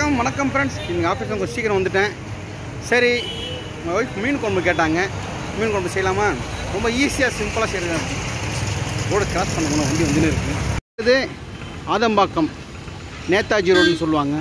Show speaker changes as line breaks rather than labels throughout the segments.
வணக்கம் வணக்கம் ஃப்ரெண்ட்ஸ் எங்கள் ஆஃபீஸ் கொஞ்சம் சீக்கிரம் வந்துட்டேன் சரி உங்கள் ஒய்ஃப் மீன் குழம்பு கேட்டாங்க மீன் குழம்பு செய்யலாமா ரொம்ப ஈஸியாக சிம்பிளாக செய்கிறது ரோடு கிராஸ் பண்ணணும் வண்டி வந்துன்னு இருக்குது இது ஆதம்பாக்கம் நேதாஜி ரோடுன்னு சொல்லுவாங்க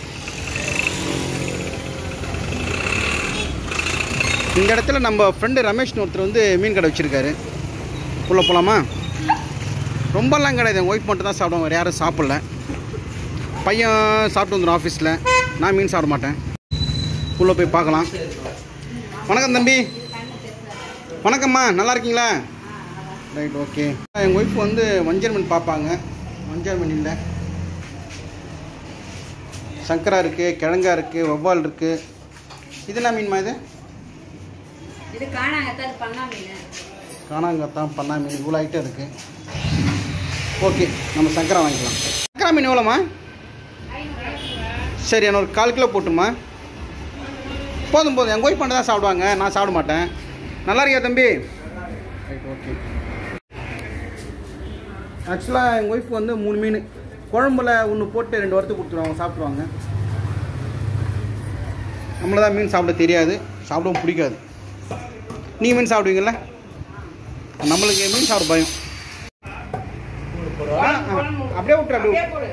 இந்த இடத்துல நம்ம ஃப்ரெண்டு ரமேஷ்னு ஒருத்தர் வந்து மீன் கடை வச்சுருக்காரு உள்ள போகலாமா ரொம்பலாம் கிடையாது என் ஒய்ஃப் மட்டும் தான் சாப்பிடுவோம் வேறு யாரும் சாப்பிடல பையன் சாப்பிட்டு வந்துடும் ஆஃபீஸில் நான் மீன் சாப்பிட மாட்டேன் உள்ளே போய் பார்க்கலாம் வணக்கம் தம்பி வணக்கம்மா நல்லா இருக்கீங்களா ரைட் ஓகே எங்கள் ஒய்ஃப் வந்து வஞ்சர் மீன் பார்ப்பாங்க வஞ்சர் மீன் இல்லை சங்கரா இருக்குது கிழங்கா இருக்குது வவ்வால் இருக்குது இது என்ன மீன்மா இது
இது காணாங்கத்தான் அது பண்ணா மீன்
காணாங்கத்தான் பண்ணா மீன் இவ்வளோ ஐட்டம் இருக்குது ஓகே நம்ம சங்கரா வாங்கிக்கலாம் சங்கரா மீன் எவ்வளோம்மா சரி என்ன ஒரு கால் கிலோ போட்டுமா போதும் போதும் எங்கள் ஒய்ஃப் மட்டும் தான் சாப்பிடுவாங்க நான் சாப்பிட மாட்டேன் நல்லா இருக்கியா தம்பி ரைட் ஓகே ஆக்சுவலாக எங்கள் ஒய்ஃப் வந்து மூணு மீன் குழம்புல ஒன்று போட்டு ரெண்டு வாரத்துக்கு கொடுத்துருவாங்க சாப்பிடுவாங்க நம்மள தான் மீன் சாப்பிட தெரியாது சாப்பிடவும் பிடிக்காது நீங்கள் மீன் சாப்பிடுவீங்கல்ல நம்மளுக்கு மீன் சாப்பிட பயம் ஆ, ஆ, அப்படியே விட்டுரு அப்படியே விட்டுரு.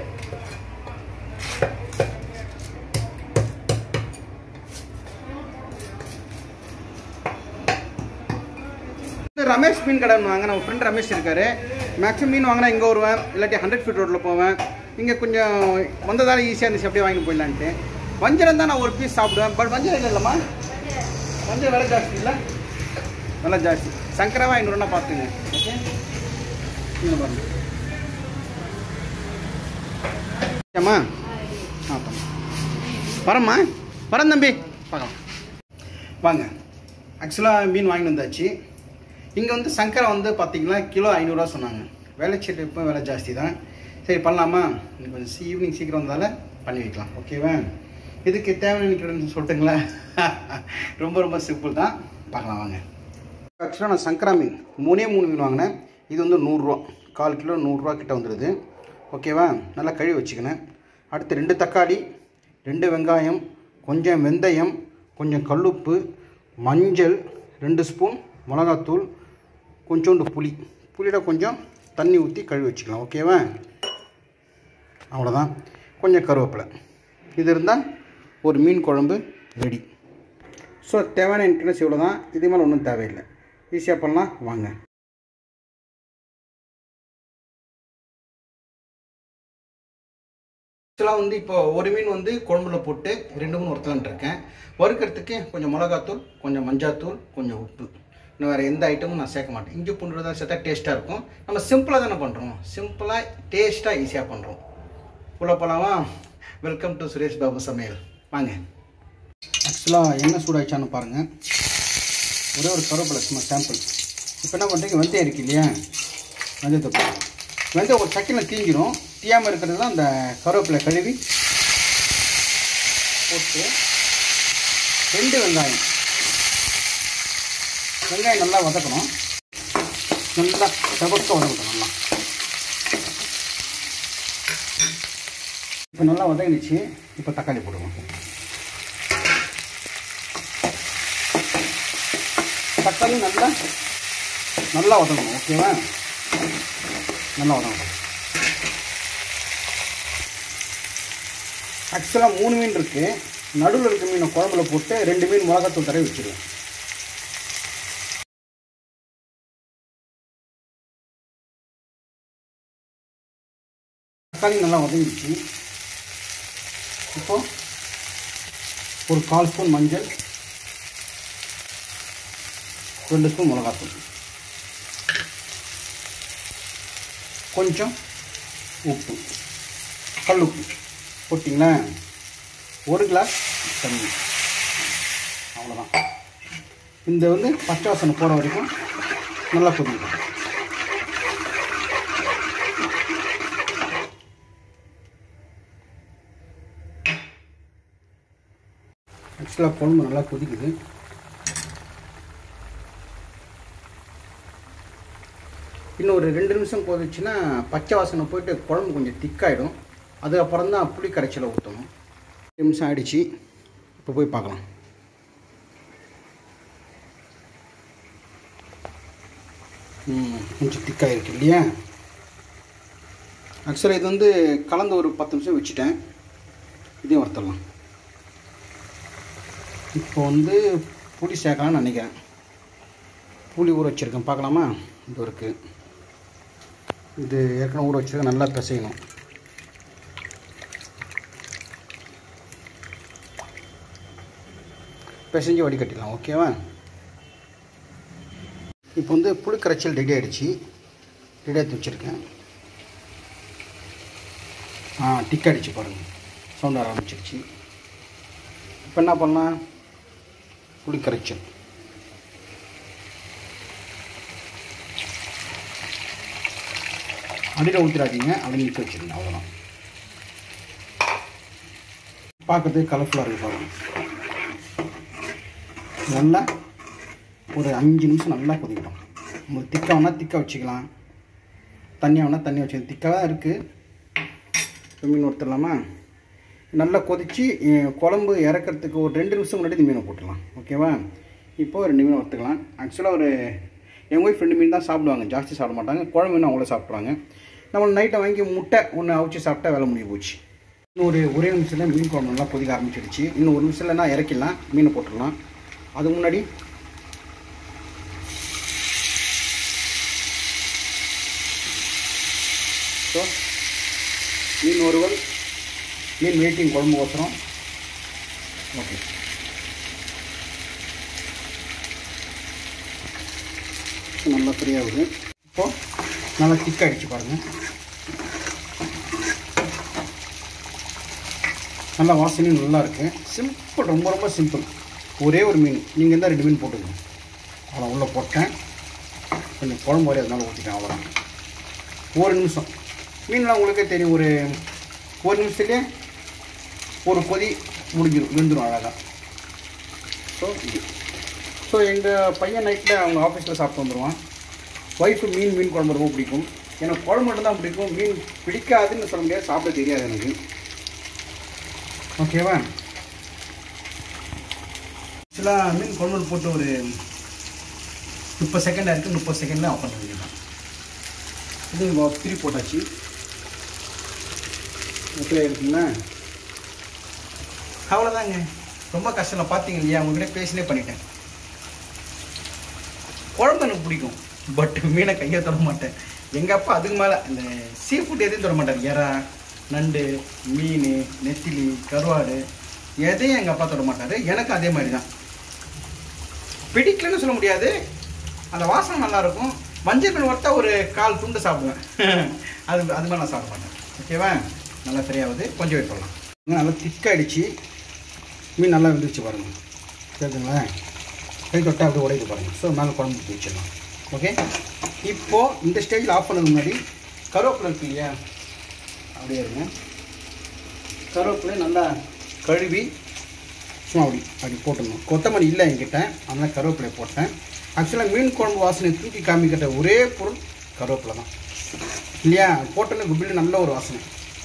இது ரமேஷ் மீன் கடை வாங்க நம்ம ஃப்ரெண்ட் ரமேஷ் இருக்காரு மேக்ஸிமம் மீன் வாங்கினா இங்கே வருவேன் இல்லாட்டி ஹண்ட்ரட் ஃபீட் ரோட்டில் போவேன் இங்கே கொஞ்சம் வந்ததால ஈஸியாக இருந்துச்சு அப்படியே வாங்கிட்டு போயிடலான்ட்டு வஞ்சரம் தான் நான் ஒரு பீஸ் சாப்பிடுவேன் பட் வஞ்சரம் இல்லை இல்லைம்மா வஞ்சரம் விலை ஜாஸ்தி இல்லை விலை ஜாஸ்தி சங்கராவா ஐநூறுனா பார்த்துங்க ஓகே இங்கே பாருங்க ஏம்மா ஆ பண்ணு. வரேம்மா வரேன் தம்பி பார்க்கலாம் வாங்க ஆக்சுவலாக மீன் வாங்கிட்டு வந்தாச்சு இங்கே வந்து சங்கரா வந்து பார்த்தீங்கன்னா கிலோ ஐநூறுரூவா சொன்னாங்க விளைச்சல் இப்போ விலை ஜாஸ்தி தான் சரி பண்ணலாமா இன்னைக்கு கொஞ்சம் ஈவினிங் சீக்கிரம் வந்தால பண்ணி வைக்கலாம் ஓகேவா இதுக்கு தேவையான நிற்கிறேன்னு சொல்லட்டுங்களா ரொம்ப ரொம்ப சிம்பிள் தான் பார்க்கலாம் வாங்க ஆக்சுவலாக நான் சங்கரா மீன் மூணே மூணு மீன் வாங்கினேன் இது வந்து நூறுரூவா கால் கிலோ நூறுரூவா கிட்ட வந்துடுது ஓகேவா நல்லா கழுவி வச்சுக்கினேன் அடுத்து ரெண்டு தக்காளி ரெண்டு வெங்காயம் கொஞ்சம் வெந்தயம் கொஞ்சம் கல்லுப்பு மஞ்சள் ரெண்டு ஸ்பூன் மிளகாத்தூள் கொஞ்சோண்டு புளி புளியில் கொஞ்சம் தண்ணி ஊற்றி கழுவி வச்சுக்கலாம் ஓகேவா அவ்வளோதான் கொஞ்சம் கருவேப்பிலை இது இருந்தால் ஒரு மீன் குழம்பு ரெடி ஸோ தேவையான இன்ட்ரெஸ்ட் இவ்வளோ தான் இது மேலே ஒன்றும் தேவையில்லை ஈஸியாக பண்ணலாம் வாங்க ஆக்சுவலாக வந்து இப்போ ஒரு மீன் வந்து குழம்புல போட்டு ரெண்டு மூணு ஒருத்தலான் இருக்கேன் வறுக்கிறதுக்கு கொஞ்சம் மிளகாத்தூள் கொஞ்சம் மஞ்சாத்தூள் கொஞ்சம் உப்பு இன்னும் வேறு எந்த ஐட்டமும் நான் சேர்க்க மாட்டேன் இஞ்சி பூண்டு தான் சேர்த்தா டேஸ்ட்டாக இருக்கும் நம்ம சிம்பிளாக தானே பண்ணுறோம் சிம்பிளாக டேஸ்ட்டாக ஈஸியாக பண்ணுறோம் உள்ள போகலாமா வெல்கம் டு சுரேஷ் பாபு சமையல் வாங்க ஆக்சுவலாக என்ன சூடாயிச்சான்னு பாருங்கள் ஒரே ஒரு கருவேப்பிலை சும்மா சாம்பிள் இப்போ என்ன பண்ணுறீங்க வெந்தயம் இருக்கு இல்லையா வெந்தயத்தை போடுங்க. வெந்தயம் ஒரு செகண்டில் தீஞ்சிரும் தீயாமல் இருக்கிறது தான் அந்த கருவேப்பிலை கழுவி போட்டு ரெண்டு வெங்காயம் வெங்காயம் நல்லா வதக்கணும் நல்லா செவக்க வதக்கணும் நல்லா இப்போ நல்லா வதங்கிடுச்சு இப்போ தக்காளி போடுவோம் தக்காளி நல்லா நல்லா வதங்கணும் ஓகேவா நல்லா வதங்கணும் ஆக்சுவலாக மூணு மீன் இருக்குது நடுவில் இருக்க மீனை குழம்புல போட்டு ரெண்டு மீன் மிளகாத்தூள் தடவி வச்சிருவேன் தக்காளி நல்லா வதங்கிடுச்சு இப்போ ஒரு கால் ஸ்பூன் மஞ்சள் ரெண்டு ஸ்பூன் மிளகாத்தூள் கொஞ்சம் உப்பு கல் உப்பு போட்டிங்களா ஒரு கிளாஸ் தண்ணி அவ்வளோதான் இந்த வந்து பச்சை வாசனை போகிற வரைக்கும் நல்லா கொதிக்கும் ஆக்சுவலாக குழம்பு நல்லா கொதிக்குது இன்னும் ஒரு ரெண்டு நிமிஷம் கொதிச்சுன்னா பச்சை வாசனை போயிட்டு குழம்பு கொஞ்சம் திக்காயிடும் அதுக்கப்புறம் தான் புளி கரைச்சலை ஊற்றணும் நிமிஷம் ஆயிடுச்சு இப்போ போய் பார்க்கலாம் ம், கொஞ்சம் திக்காக இருக்கு இல்லையா ஆக்சுவலாக இது வந்து கலந்து ஒரு பத்து நிமிஷம் வச்சுட்டேன் இதையும் வறுத்துடலாம் இப்போ வந்து புளி சேர்க்கலாம்னு நினைக்கிறேன் புளி ஊற வச்சுருக்கேன் பார்க்கலாமா இது இருக்குது இது ஏற்கனவே ஊற வச்சுருக்கேன் நல்லா பிசையணும் பிசைஞ்சு வடிகட்டிடலாம் ஓகேவா இப்போ வந்து புளி கரைச்சல் ரெடி ஆகிடுச்சு ரெடி ஆகி வச்சுருக்கேன் ஆ டிக் அடிச்சு பாருங்கள் சவுண்ட் வர ஆரம்பிச்சிருச்சு இப்போ என்ன பண்ணலாம் புளி கரைச்சல் அடியில் ஊற்றிடாதீங்க அப்படி நிற்க வச்சுருங்க அவ்வளோதான் பார்க்கறதுக்கு கலர்ஃபுல்லாக இருக்குது பாருங்கள் நல்லா ஒரு அஞ்சு நிமிஷம் நல்லா கொதிக்கணும் உங்களுக்கு திக்காக வேணால் திக்காக வச்சுக்கலாம் தண்ணியாக வேணால் தண்ணி வச்சுக்கலாம் திக்காக தான் இருக்குது இப்போ மீன் வறுத்துடலாமா நல்லா கொதித்து குழம்பு இறக்கிறதுக்கு ஒரு ரெண்டு நிமிஷம் முன்னாடி இந்த மீனை போட்டுடலாம் ஓகேவா இப்போ ரெண்டு மீன் வறுத்துக்கலாம் ஆக்சுவலாக ஒரு எங்கள் ஒய்ஃப் ரெண்டு மீன் தான் சாப்பிடுவாங்க ஜாஸ்தி சாப்பிட மாட்டாங்க குழம்பு மீன் அவங்களே சாப்பிட்றாங்க நம்ம நைட்டை வாங்கி முட்டை ஒன்று அவிச்சு சாப்பிட்டா வேலை முடிய போச்சு இன்னும் ஒரு ஒரே நிமிஷத்தில் மீன் குழம்பு நல்லா கொதிக்க ஆரம்பிச்சிடுச்சு இன்னும் ஒரு நிமிஷத்தில் நான் இறக்கிடலாம் மீனை போட்டுடலாம் அதுக்கு முன்னாடி ஸோ மீன் ஒருவல் மீன் வெயிட்டிங் குழம்பு ஓசரம் ஓகே நல்லா ஃப்ரீயாகுது இப்போது நல்லா திக்காக அடிச்சு பாருங்கள் நல்லா வாசனையும் நல்லா இருக்கு சிம்பிள் ரொம்ப ரொம்ப சிம்பிள் ஒரே ஒரு மீன் நீங்கள் இருந்தால் ரெண்டு மீன் போட்டுக்கணும் அவ்வளோ உள்ளே போட்டேன் கொஞ்சம் குழம்பு வரையும் அதனால ஊற்றிட்டேன் அவ்வளோ ஒரு நிமிஷம் மீன்லாம் உங்களுக்கே தெரியும் ஒரு ஒரு நிமிஷத்துலேயே ஒரு கொதி முடிஞ்சிடும் வெந்துடும் அழகாக ஸோ இது ஸோ எங்கள் பையன் நைட்டில் அவங்க ஆஃபீஸில் சாப்பிட்டு வந்துடுவான் ஒய்ஃபு மீன் மீன் குழம்பு ரொம்ப பிடிக்கும் எனக்கு குழம்பு மட்டும் தான் பிடிக்கும் மீன் பிடிக்காதுன்னு சொல்ல முடியாது சாப்பிட தெரியாது எனக்கு ஓகேவா ஆக்சுவலாக மீன் குழம்பு போட்டு ஒரு முப்பது செகண்ட் இருக்குது முப்பது செகண்டில் ஆஃப் பண்ண வேண்டியதான் இது திரி போட்டாச்சு எப்படி இருக்குங்களா அவ்வளோதாங்க ரொம்ப கஷ்டம் இல்லை பார்த்தீங்க இல்லையா உங்ககிட்ட பேசினே பண்ணிட்டேன் குழம்பு எனக்கு பிடிக்கும் பட் மீனை கையை தொட மாட்டேன் எங்கள் அப்பா அதுக்கு மேலே இந்த சீ ஃபுட் எதையும் தொட மாட்டார் எறா நண்டு மீன் நெத்திலி கருவாடு எதையும் எங்கள் அப்பா தொட மாட்டார் எனக்கு அதே மாதிரி தான் பிடிக்கலன்னு சொல்ல முடியாது அந்த வாசனை நல்லா இருக்கும் மஞ்சள் மீன் வறுத்தா ஒரு கால் துண்டு சாப்பிடுவேன் அது அது மாதிரி நான் சாப்பிட மாட்டேன் ஓகேவா நல்லா சரியாகுது கொஞ்சம் வெயிட் பண்ணலாம் இன்னும் நல்லா திக்காயிடுச்சு மீன் நல்லா வெந்துருச்சு பாருங்கள் தெரியுதுங்களா கை தொட்டா அப்படியே உடையுது பாருங்கள் ஸோ மேலே குழம்பு ஊற்றி வச்சிடலாம் ஓகே இப்போது இந்த ஸ்டேஜில் ஆஃப் பண்ணதுக்கு முன்னாடி கருவேப்பிலை இருக்கு இல்லையா அப்படியே இருங்க கருவேப்பிலை நல்லா கழுவி சும்மா அப்படி அப்படி போட்டுடணும் கொத்தமல்லி இல்லை என்கிட்ட அதனால் கருவேப்பிலை போட்டேன் ஆக்சுவலாக மீன் குழம்பு வாசனை தூக்கி காமிக்கிட்ட ஒரே பொருள் கருவேப்பிலை தான் இல்லையா போட்டோன்னே குபில் நல்ல ஒரு வாசனை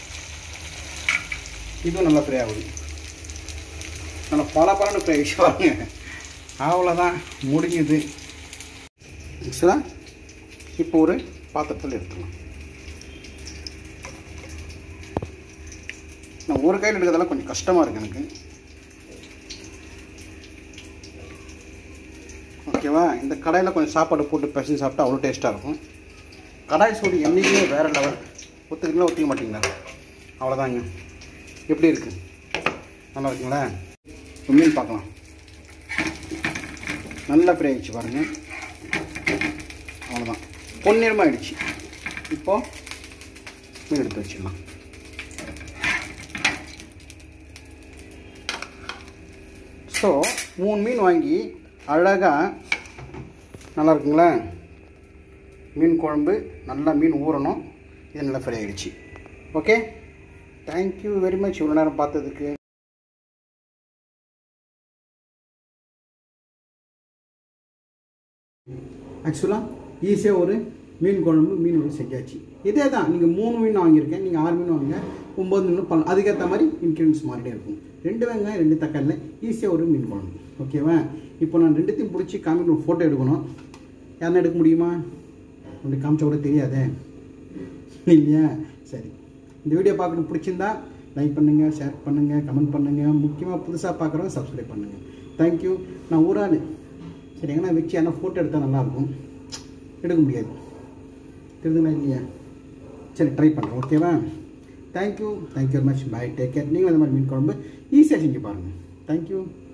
இதுவும் நல்லா ஃப்ரை ஆகுது நல்லா பல பலன்னு ஃப்ரை ஆகிடுச்சு அவ்வளோதான் முடிஞ்சுது ஆக்சுவலாக இப்போ ஒரு பாத்திரத்தில் எடுத்துக்கலாம் நான் ஒரு கையில் எடுக்கிறதெல்லாம் கொஞ்சம் கஷ்டமாக இருக்குது எனக்கு ஓகேவா இந்த கடாயில் கொஞ்சம் சாப்பாடு போட்டு பிசைஞ்சு சாப்பிட்டா அவ்வளோ டேஸ்ட்டாக இருக்கும் கடாய் சூடு என்றைக்குமே வேறு லெவல் ஒத்துக்கிறீங்களா ஒத்துக்க மாட்டீங்களா அவ்வளோதாங்க எப்படி இருக்குது நல்லா இருக்குங்களா இப்போ மீன் பார்க்கலாம் நல்லா ஃப்ரை ஆகிடுச்சு பாருங்கள் அவ்வளோதான் பொன்னிறமாக ஆயிடுச்சு இப்போது மீன் எடுத்து வச்சிடலாம் ஸோ மூணு மீன் வாங்கி அழகாக நல்லா இருக்குங்களா மீன் குழம்பு நல்லா மீன் ஊறணும் இது நல்லா ஃப்ரை ஆகிடுச்சு ஓகே தேங்க்யூ வெரி மச் இவ்வளோ நேரம் பார்த்ததுக்கு ஆக்சுவலாக ஈஸியாக ஒரு மீன் குழம்பு மீன் ஒரு செஞ்சாச்சு இதே தான் நீங்கள் மூணு மீன் வாங்கியிருக்கேன் நீங்கள் ஆறு மீன் வாங்க ஒம்பது மீன் பண்ணலாம் அதுக்கேற்ற மாதிரி இன்க்ரீடியன்ஸ் மாறிட்டே இருக்கும் ரெண்டு வெங்காயம் ரெண்டு தக்காளியில் ஈஸியாக ஒரு மீன் குழம்பு ஓகேவா இப்போ நான் ரெண்டுத்தையும் பிடிச்சி காமிக்க ஒரு ஃபோட்டோ எடுக்கணும் யாருன்னா எடுக்க முடியுமா அப்படி காமிச்சா கூட தெரியாதே இல்லையா சரி இந்த வீடியோ பார்க்கணும் பிடிச்சிருந்தா லைக் பண்ணுங்கள் ஷேர் பண்ணுங்கள் கமெண்ட் பண்ணுங்கள் முக்கியமாக புதுசாக பார்க்குறவங்க சப்ஸ்கிரைப் பண்ணுங்கள் தேங்க்யூ நான் ஒரு ஆள் சரி எங்கன்னா வச்சு ஆனால் ஃபோட்டோ எடுத்தால் நல்லாயிருக்கும் எடுக்க முடியாது தெரியுதுங்களா இல்லையா சரி ட்ரை பண்ணுறேன் ஓகேவா thank you thank you very much bye take care நீங்களும் இந்த மாதிரி மீன் குழம்பு ஈஸியாக செஞ்சு பாருங்கள் தேங்க்யூ